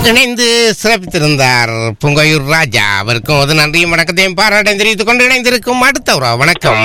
இணைந்து சிறப்பித்திருந்தார் புங்கையூர் ராஜா அவருக்கும் ஒரு நன்றியும் வணக்கத்தையும் பாராட்டையும் தெரிவித்துக் கொண்டு இணைந்திருக்கும் அடுத்த ஒரு வணக்கம்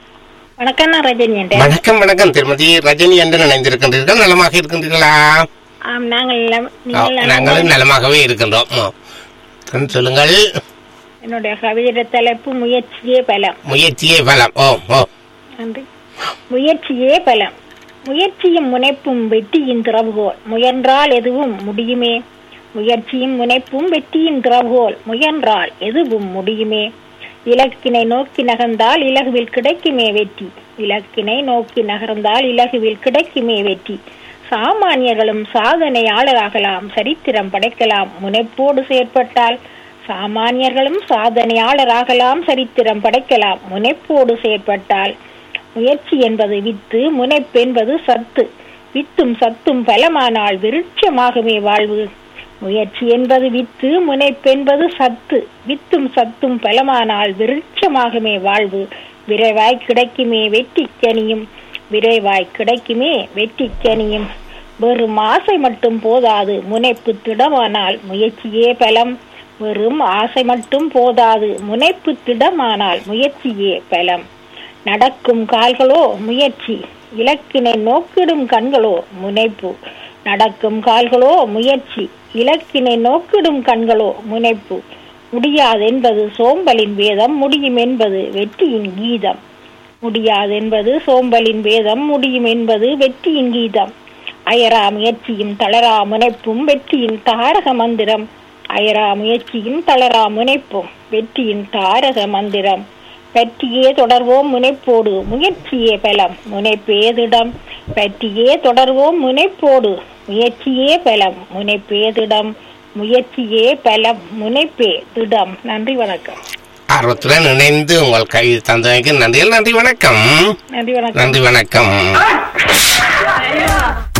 வணக்கம் நான் ரஜினி என்றேன் வணக்கம் வணக்கம் திருமதி ரஜினி என்று இணைந்திருக்கின்றீர்கள் நலமாக இருக்கின்றீர்களா ஆம் நாங்கள் எல்லாம் ஆ, நீங்கள் நாங்களும் நலமாகவே இருக்கின்றோம் ஆ. கண் சொல்லுங்கள் என்னுடைய கவிதை தலைப்பு முயற்சியே பலம் முயற்சியே பலம் ஓ ஓ நன்றி முயற்சியே பலம் முயற்சியும் முனைப்பும் வெற்றியின் திறவுகோல் முயன்றால் எதுவும் முடியுமே முயற்சியும் முனைப்பும் வெற்றியின் திறவுகோல் முயன்றால் எதுவும் முடியுமே இலக்கினை நோக்கி நகர்ந்தால் இலகுவில் கிடைக்குமே வெற்றி இலக்கினை நோக்கி நகர்ந்தால் இலகுவில் கிடைக்குமே வெற்றி சாமானியர்களும் சாதனையாளராகலாம் சரித்திரம் படைக்கலாம் முனைப்போடு செயற்பட்டால் சாமானியர்களும் சாதனையாளராகலாம் சரித்திரம் படைக்கலாம் முனைப்போடு செயற்பட்டால் முயற்சி என்பது வித்து முனைப்பு என்பது சத்து வித்தும் சத்தும் பலமானால் விருட்சமாகுமே வாழ்வு முயற்சி என்பது வித்து முனைப்பு என்பது சத்து வித்தும் சத்தும் பலமானால் விருட்சமாகுமே வாழ்வு விரைவாய் கிடைக்குமே வெற்றிக்கனியும் விரைவாய் கிடைக்குமே வெற்றிக்கனியும் வெறும் ஆசை மட்டும் போதாது முனைப்பு திடமானால் முயற்சியே பலம் வெறும் ஆசை மட்டும் போதாது முனைப்பு திடமானால் முயற்சியே பலம் நடக்கும் கால்களோ முயற்சி இலக்கினை நோக்கிடும் கண்களோ முனைப்பு நடக்கும் கால்களோ முயற்சி இலக்கினை நோக்கிடும் கண்களோ முனைப்பு முடியாதென்பது சோம்பலின் வேதம் முடியும் என்பது வெற்றியின் கீதம் முடியாதென்பது சோம்பலின் வேதம் முடியும் என்பது வெற்றியின் கீதம் அயரா முயற்சியும் தளரா முனைப்பும் வெற்றியின் தாரக மந்திரம் அயரா முயற்சியும் தளரா முனைப்பும் வெற்றியின் தாரக மந்திரம் பற்றியே தொடர்வோம் முனைப்போடு முயற்சியே பலம் முனைப்பே திடம் பற்றியே தொடர்வோம் முனைப்போடு முயற்சியே பலம் முனைப்பே திடம் முயற்சியே பலம் முனைப்பே திடம் நன்றி வணக்கம் ஆர்வத்துடன் இணைந்து உங்கள் கை தந்தமைக்கு நன்றிகள் நன்றி வணக்கம் நன்றி வணக்கம் நன்றி வணக்கம்